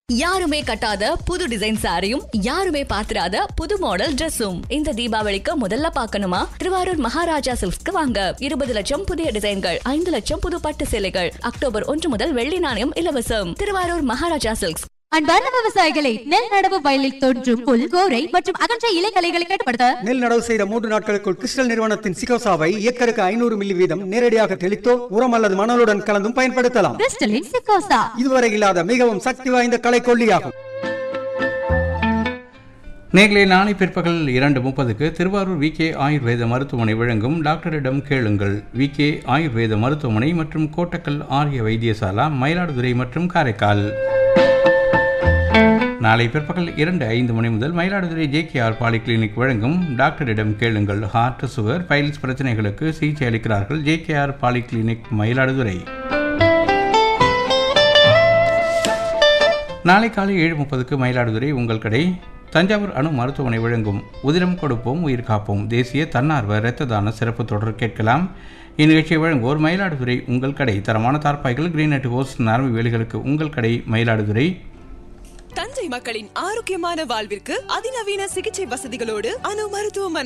யாருமே கட்டாத புது டிசைன் சாரியும் யாருமே பார்த்திராத புது மாடல் Dressum இந்த தீபாவளிக்கு முதல்ல பார்க்கணுமா திருவாரூர் மகாராஜா சில்க்ஸ்க்கு வாங்க இருபது லட்சம் புதிய டிசைன்கள் ஐந்து லட்சம் புது பட்டு சேலைகள் அக்டோபர் ஒன்று முதல் வெள்ளி நாணயம் இலவசம் திருவாரூர் மகாராஜா சில்க்ஸ் அன்பார்ந்த விவசாயிகளை நெல் நடவு வயலில் தோன்றும் புல் கோரை மற்றும் அகன்ற இலைகளைகளை கட்டுப்படுத்த நெல் நடவு செய்த மூன்று நாட்களுக்குள் கிறிஸ்டல் நிறுவனத்தின் சிகோசாவை ஏக்கருக்கு ஐநூறு மில்லி வீதம் நேரடியாக தெளித்தோ உரம் அல்லது மணலுடன் கலந்தும் பயன்படுத்தலாம் கிறிஸ்டலின் சிக்கோசா இதுவரை இல்லாத மிகவும் சக்தி வாய்ந்த களைக்கொல்லியாகும் நேர்களே நாளை பிற்பகல் இரண்டு முப்பதுக்கு திருவாரூர் வி கே ஆயுர்வேத மருத்துவமனை வழங்கும் டாக்டரிடம் கேளுங்கள் வி கே ஆயுர்வேத மருத்துவமனை மற்றும் கோட்டக்கல் ஆரிய வைத்தியசாலா மயிலாடுதுறை மற்றும் காரைக்கால் நாளை பிற்பகல் இரண்டு ஐந்து மணி முதல் மயிலாடுதுறை ஜேகேஆர் பாலிகிளினிக் வழங்கும் டாக்டரிடம் கேளுங்கள் ஹார்ட் சுகர் பைல்ஸ் பிரச்சனைகளுக்கு சிகிச்சை அளிக்கிறார்கள் ஜேகேஆர் பாலிகிளினிக் மயிலாடுதுறை நாளை காலை ஏழு முப்பதுக்கு மயிலாடுதுறை உங்கள் கடை தஞ்சாவூர் அணு மருத்துவமனை வழங்கும் உதிரம் கொடுப்போம் உயிர் காப்போம் தேசிய தன்னார்வ இரத்த தான சிறப்பு தொடர் கேட்கலாம் இந்நிகழ்ச்சியை வழங்குவோர் மயிலாடுதுறை உங்கள் கடை தரமான தார்பாய்கள் கிரீன் நெட் ஹோஸ் நரம்பு வேலிகளுக்கு உங்கள் கடை மயிலாடுதுறை தஞ்சை மக்களின் ஆரோக்கியமான வாழ்விற்கு அதிநவீன சிகிச்சை வசதிகளோடு அணு மருத்துவமனை